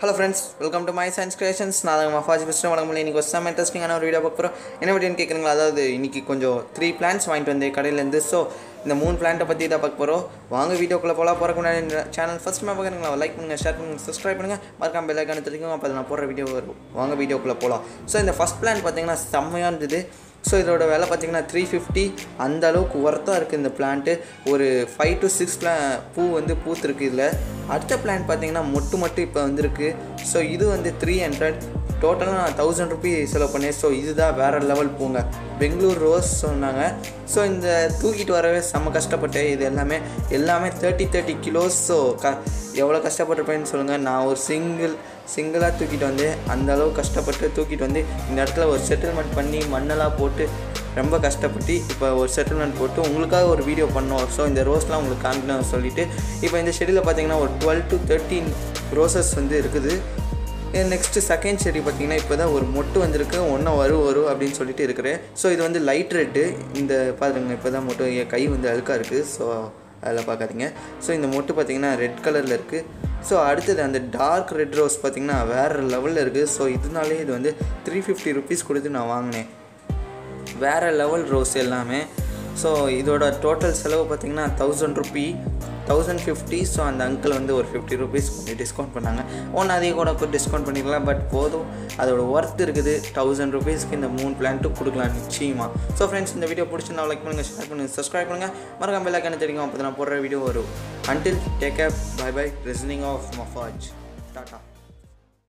hello friends welcome to my science creations நான் தான் மஃபாஜ் பேசுகிறேன் வணக்கம் இன்றைக்கி ஒரு செம்ம இன்ட்ரெஸ்டிங்கான ஒரு வீடியோ பார்க்க போகிறோம் என்ன வீடியோன்னு கேட்குறீங்களா அதாவது இன்றைக்கி கொஞ்சம் த்ரீ பிளான்ஸ் வாங்கிட்டு வந்தேன் கடையிலேருந்து ஸோ இந்த மூணு பிளான்ட்டை பற்றி தான் பார்க்க போகிறோம் வாங்க வீடியோக்குள்ளே போகலாம் போகிறக்கு முன்னாடி இந்த சேனல் ஃபஸ்ட் மேம் பார்க்குறீங்களா லைக் பண்ணுங்கள் ஷேர் பண்ணுங்கள் சப்ஸ்கிரைப் பண்ணுங்கள் மறக்காம பெல் ஐக்கான தெரியும் அப்போ நான் போடுற வீடியோ வரும் வாங்க வீடியோக்குள்ளே போகலாம் ஸோ இந்த ஃபஸ்ட் பிளான் பார்த்தீங்கன்னா செம்மையாக இருந்தது ஸோ இதோட விலை பார்த்தீங்கன்னா த்ரீ ஃபிஃப்டி அந்த அளவுக்கு ஒர்த்தாக இருக்குது இந்த பிளான்ட்டு ஒரு ஃபைவ் டு சிக்ஸ் பிளா பூ வந்து பூத்துருக்கு இதில் அடுத்த பிளான் பார்த்தீங்கன்னா மொட்டு மட்டும் இப்போ வந்திருக்கு ஸோ இது வந்து த்ரீ ஹண்ட்ரட் டோட்டலாக நான் தௌசண்ட் ருபி செலவு பண்ணேன் ஸோ இதுதான் வேறு லெவல் பூங்க பெங்களூர் ரோஸ் சொன்னாங்க ஸோ இந்த தூக்கிட்டு வரவே செம்ம கஷ்டப்பட்டேன் இது எல்லாமே எல்லாமே தேர்ட்டி தேர்ட்டி கிலோஸ் ஸோ க எவ்வளோ கஷ்டப்பட்டிருப்பேன்னு சொல்லுங்கள் நான் ஒரு சிங்கிள் சிங்கிளாக தூக்கிட்டு வந்து அந்த அளவு கஷ்டப்பட்டு தூக்கிட்டு வந்து இந்த இடத்துல ஒரு செட்டில்மெண்ட் பண்ணி மண்ணெல்லாம் போட்டு ரொம்ப கஷ்டப்பட்டு இப்போ ஒரு செட்டில்மெண்ட் போட்டு உங்களுக்காக ஒரு வீடியோ பண்ணோம் ஸோ இந்த ரோஸ்லாம் உங்களுக்கு காமிக்கணும் சொல்லிட்டு இப்போ இந்த ஷெடியில் பார்த்தீங்கன்னா ஒரு டுவெல் டு தேர்ட்டீன் ரோசஸ் வந்து இருக்குது நெக்ஸ்ட்டு செகண்ட் செடி பார்த்தீங்கன்னா இப்போ தான் ஒரு மொட்டு வந்திருக்கு ஒன்றும் வரும் வரும் அப்படின்னு சொல்லிட்டு இருக்கிறேன் ஸோ இது வந்து லைட் ரெட்டு இந்த பாருங்க இப்போ தான் மொட்டு என் கை வந்து அழுக்காக இருக்குது ஸோ அதில் பார்க்காதீங்க ஸோ இந்த மொட்டு பார்த்தீங்கன்னா ரெட் கலரில் இருக்குது ஸோ அடுத்தது அந்த டார்க் ரெட் ரோஸ் பார்த்தீங்கன்னா வேறு லெவலில் இருக்குது ஸோ இதனாலே இது வந்து த்ரீ ஃபிஃப்டி ருபீஸ் கொடுத்து நான் வாங்கினேன் வேறு லெவல் ரோஸ் எல்லாமே ஸோ இதோட டோட்டல் செலவு பார்த்தீங்கன்னா thousand rupee thousand fifty so அந்த அங்கிள் வந்து ஒரு ஃபிஃப்டி ருபீஸ் கொஞ்சம் டிஸ்கவுண்ட் பண்ணாங்க ஒன்று அதிகம் கூட டிஸ்கவுண்ட் பண்ணிக்கலாம் பட் போதும் அதோட ஒர்த் இருக்குது தௌசண்ட் ருபீஸ்க்கு இந்த மூணு பிளான்ட்டு கொடுக்கலாம் நிச்சயமாக ஸோ ஃப்ரெண்ட்ஸ் இந்த வீடியோ பிடிச்சிருந்தா லைக் பண்ணுங்கள் ஷேர் பண்ணுங்கள் சப்ஸ்கிரைப் பண்ணுங்கள் மறக்காம பெல் ஐக்கான தெரியும் அப்போ நான் போடுற வீடியோ வரும் until take care bye bye reasoning of மஃபாஜ்